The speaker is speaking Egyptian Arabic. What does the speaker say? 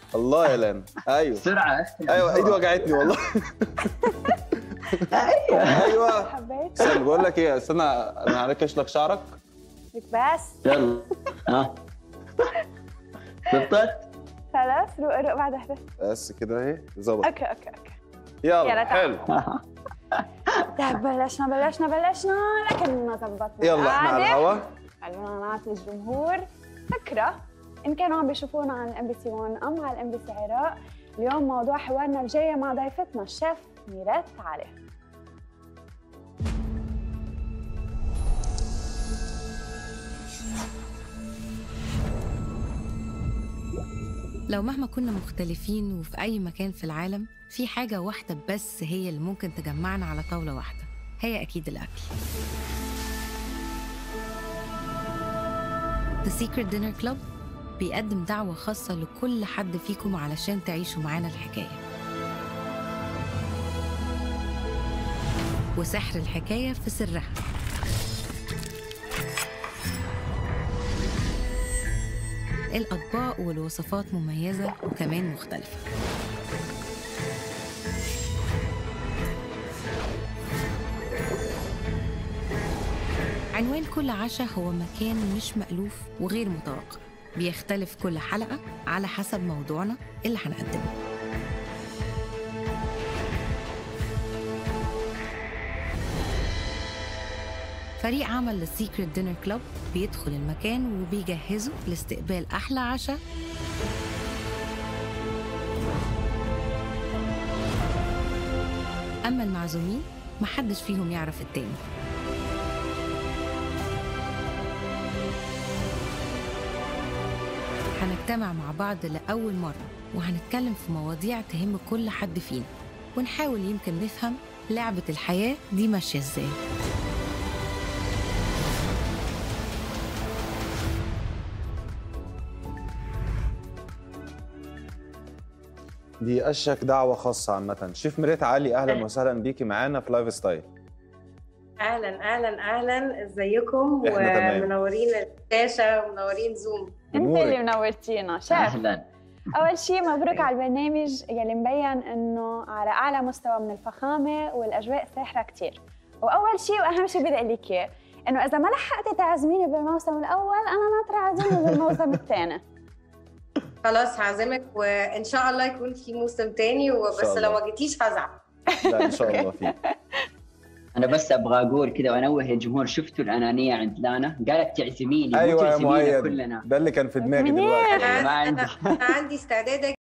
الله يا لانا ايوه بسرعه ايوه ايدي وجعتني والله ايوه ايوه حبيت استنى بقول لك ايه استنى انا هركش لك شعرك لك بس يلا ها ضبطت؟ خلاص روق روق بعد احدث بس كده اهي ظبط اوكي اوكي اوكي يلا يلا تعال. حلو طيب بلشنا بلشنا بلشنا لكن ما زبطنا يلا احنا على القعدة. الهوا خلونا نعطي الجمهور فكرة إن كانوا عم بيشوفونا على الام بي سي 1 أم على الام بي سي عراق اليوم موضوع حوارنا الجاي مع ضيفتنا الشيف ميرات علي لو مهما كنا مختلفين وفي أي مكان في العالم في حاجة واحدة بس هي اللي ممكن تجمعنا على طاولة واحدة هي أكيد الأكل The Secret Dinner Club بيقدم دعوة خاصة لكل حد فيكم علشان تعيشوا معانا الحكاية وسحر الحكاية في سرها الأطباق والوصفات مميزة وكمان مختلفة عنوان كل عشاء هو مكان مش مألوف وغير متوقع بيختلف كل حلقة على حسب موضوعنا اللي هنقدمه فريق عمل للسيكريت دينر كلوب بيدخل المكان وبيجهزه لاستقبال أحلى عشاء أما المعزومين محدش فيهم يعرف التاني هنجتمع مع بعض لأول مرة وهنتكلم في مواضيع تهم كل حد فينا ونحاول يمكن نفهم لعبة الحياة دي ماشية ازاي دي اشك دعوه خاصه عامه شيف ميرات علي اهلا وسهلا بيكي معانا في لايف ستايل اهلا اهلا اهلا ازيكم إحنا تمام. ومنورين الشاشه ومنورين زوم أنت نورك. اللي منورتينا شيف اهلا أول شيء مبروك على البرنامج يلي مبين إنه على أعلى مستوى من الفخامة والأجواء ساحرة كتير وأول شيء وأهم شيء بدي أقول لك إياه إنه إذا ما لحقتي تعزميني بالموسم الأول أنا ناطرة عزمني بالموسم الثاني خلاص هعزمك وان شاء الله يكون في موسم تاني شاء وبس الله. لو ما جيتيش هزعل لا ان شاء الله فيك انا بس ابغى اقول كذا وانوه الجمهور شفتوا الانانيه عند لانا قالت تعزميني مو ايوه يا تعزمينا مؤيد كلنا ده اللي كان في دماغي منيح. دلوقتي انا ما انا عندي. أنا عندي استعداد